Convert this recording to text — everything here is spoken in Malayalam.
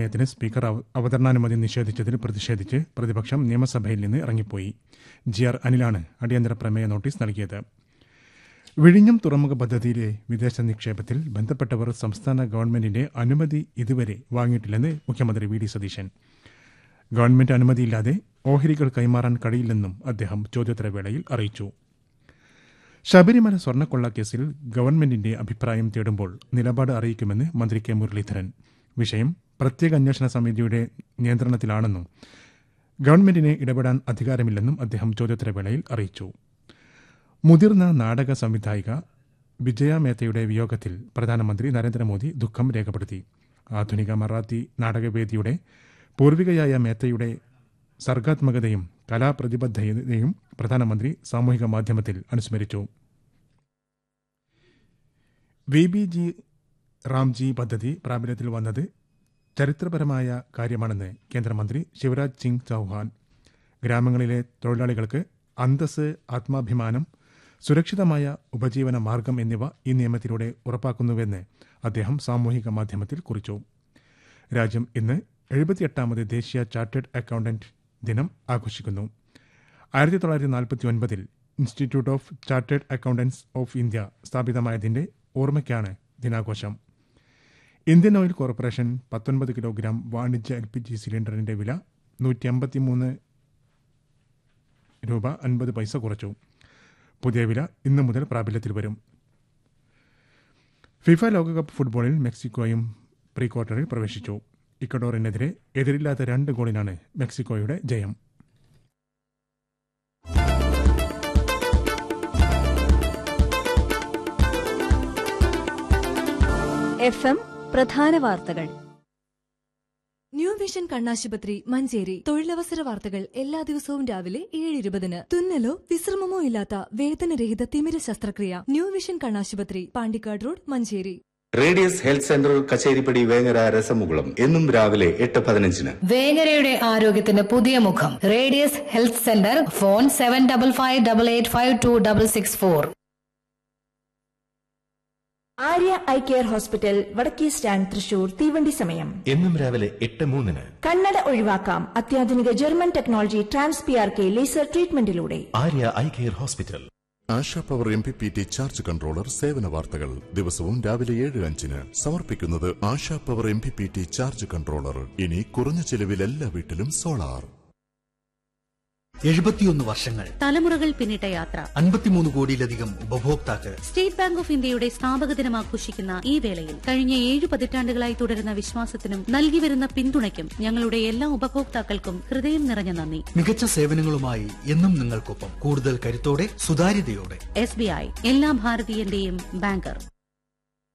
പ്രമേയത്തിന് സ്പീക്കർ അവ- അവതരണാനുമതി നിഷേധിച്ചതിൽ പ്രതിഷേധിച്ച് പ്രതിപക്ഷം നിയമസഭയിൽ നിന്ന് ഇറങ്ങിപ്പോയി ജി ആർ അനിലാണ് അടിയന്തര പ്രമേയ നോട്ടീസ് നൽകിയത് വിഴിഞ്ഞം തുറമുഖ പദ്ധതിയിലെ വിദേശ നിക്ഷേപത്തിൽ ബന്ധപ്പെട്ടവർ സംസ്ഥാന ഗവൺമെന്റിന്റെ അനുമതി ഇതുവരെ വാങ്ങിയിട്ടില്ലെന്ന് മുഖ്യമന്ത്രി വി ഡി സതീശൻ ഗവൺമെന്റ് അനുമതിയില്ലാതെ ഓഹരികൾ കൈമാറാൻ കഴിയില്ലെന്നും അദ്ദേഹം ചോദ്യോത്തരവേളയിൽ അറിയിച്ചു ശബരിമല സ്വർണ്ണക്കൊള്ള കേസിൽ ഗവൺമെന്റിന്റെ അഭിപ്രായം തേടുമ്പോൾ നിലപാട് അറിയിക്കുമെന്ന് മന്ത്രി കെ മുരളീധരൻ വിഷയം പ്രത്യേക അന്വേഷണ സമിതിയുടെ നിയന്ത്രണത്തിലാണെന്നും ഗവൺമെന്റിന് ഇടപെടാൻ അധികാരമില്ലെന്നും അദ്ദേഹം ചോദ്യോത്തരവേളയിൽ അറിയിച്ചു മുതിർന്ന നാടക സംവിധായിക വിജയ മേത്തയുടെ വിയോഗത്തിൽ പ്രധാനമന്ത്രി നരേന്ദ്രമോദി ദുഃഖം രേഖപ്പെടുത്തി ആധുനിക മറാത്തി നാടകവേദിയുടെ പൂർവികയായ മേത്തയുടെ സർഗാത്മകതയും കലാപ്രതിബദ്ധതയും പ്രധാനമന്ത്രി സാമൂഹിക മാധ്യമത്തിൽ അനുസ്മരിച്ചു വി ബി ജി റാംജി പദ്ധതി പ്രാബല്യത്തിൽ വന്നത് ചരിത്രപരമായ കാര്യമാണെന്ന് കേന്ദ്രമന്ത്രി ശിവരാജ് സിംഗ് ചൌഹാൻ ഗ്രാമങ്ങളിലെ തൊഴിലാളികൾക്ക് അന്തസ് ആത്മാഭിമാനം സുരക്ഷിതമായ ഉപജീവന മാർഗം എന്നിവ ഈ നിയമത്തിലൂടെ ഉറപ്പാക്കുന്നുവെന്ന് അദ്ദേഹം സാമൂഹിക മാധ്യമത്തിൽ കുറിച്ചു രാജ്യം ഇന്ന് എഴുപത്തിയെട്ടാമത് ദേശീയ ചാർട്ടേഡ് അക്കൗണ്ടന്റ് ദിനം ആഘോഷിക്കുന്നു ആയിരത്തി തൊള്ളായിരത്തി നാൽപ്പത്തി ഒൻപതിൽ institute of chartered accountants of India സ്ഥാപിതമായതിന്റെ ഓർമ്മയ്ക്കാണ് ദിനാഘോഷം ഇന്ത്യൻ ഓയിൽ കോർപ്പറേഷൻ പത്തൊൻപത് കിലോഗ്രാം വാണിജ്യ എൽ പി ജി സിലിണ്ടറിന്റെ വില നൂറ്റി അമ്പത്തിമൂന്ന് രൂപ അൻപത് പൈസ കുറച്ചു പുതിയ വില ഇന്നു മുതൽ പ്രാബല്യത്തിൽ വരും ഫിഫ ലോകകപ്പ് ഫുട്ബോളിൽ മെക്സിക്കോയും പ്രീ ക്വാർട്ടറിൽ പ്രവേശിച്ചു ഇക്കഡോറിനെതിരെ എതിരില്ലാത്ത രണ്ട് ഗോളിനാണ് മെക്സിക്കോയുടെ ജയം എഫ് എം പ്രധാന വാർത്തകൾ ന്യൂ വിഷൻ കണ്ണാശുപത്രി മഞ്ചേരി തൊഴിലവസര വാർത്തകൾ എല്ലാ ദിവസവും രാവിലെ ഏഴ് ഇരുപതിന് തുന്നലോ വിശ്രമമോ ഇല്ലാത്ത വേദനരഹിത തിമിര ശസ്ത്രക്രിയ ന്യൂ വിഷൻ കണ്ണാശുപത്രി Pandikkad road Manjeri radius health centre Kacheripadi Vengara രസമുകുളം എന്നും രാവിലെ എട്ട് പതിനഞ്ചിന് വേങ്ങരയുടെ ആരോഗ്യത്തിന് പുതിയ മുഖം radius health centre phone seven double five double eight five two double six four Arya eye care hospital വടക്കേ സ്റ്റാൻഡ് തൃശൂർ തീവണ്ടി സമയം എന്നും രാവിലെ എട്ട് മൂന്നിന് കണ്ണട ഒഴിവാക്കാം അത്യാധുനിക German technology trans P R K laser ട്രീറ്റ്മെന്റിലൂടെ Arya eye care hospital Asha power M P P T charge controller സേവന വാർത്തകൾ ദിവസവും രാവിലെ ഏഴ് അഞ്ചിന് സമർപ്പിക്കുന്നത് Asha power M P P T charge controller ഇനി കുറഞ്ഞ ചെലവിൽ എല്ലാ വീട്ടിലും സോളാർ എഴുപത്തിയൊന്ന് വർഷങ്ങൾ തലമുറകൾ പിന്നിട്ട യാത്ര അൻപത്തിമൂന്ന് കോടിയിലധികം ഉപഭോക്താക്കൾ സ്റ്റേറ്റ് ബാങ്ക് ഓഫ് ഇന്ത്യയുടെ സ്ഥാപക ദിനം ആഘോഷിക്കുന്ന ഈ വേളയിൽ കഴിഞ്ഞ ഏഴ് പതിറ്റാണ്ടുകളായി തുടരുന്ന വിശ്വാസത്തിനും നൽകി വരുന്ന പിന്തുണയ്ക്കും ഞങ്ങളുടെ എല്ലാ ഉപഭോക്താക്കൾക്കും ഹൃദയം നിറഞ്ഞ നന്ദി മികച്ച സേവനങ്ങളുമായി എന്നും നിങ്ങൾക്കൊപ്പം കൂടുതൽ കരുത്തോടെ സുതാര്യതയോടെ എസ് എല്ലാ ഭാരതീയന്റെയും ബാങ്കർ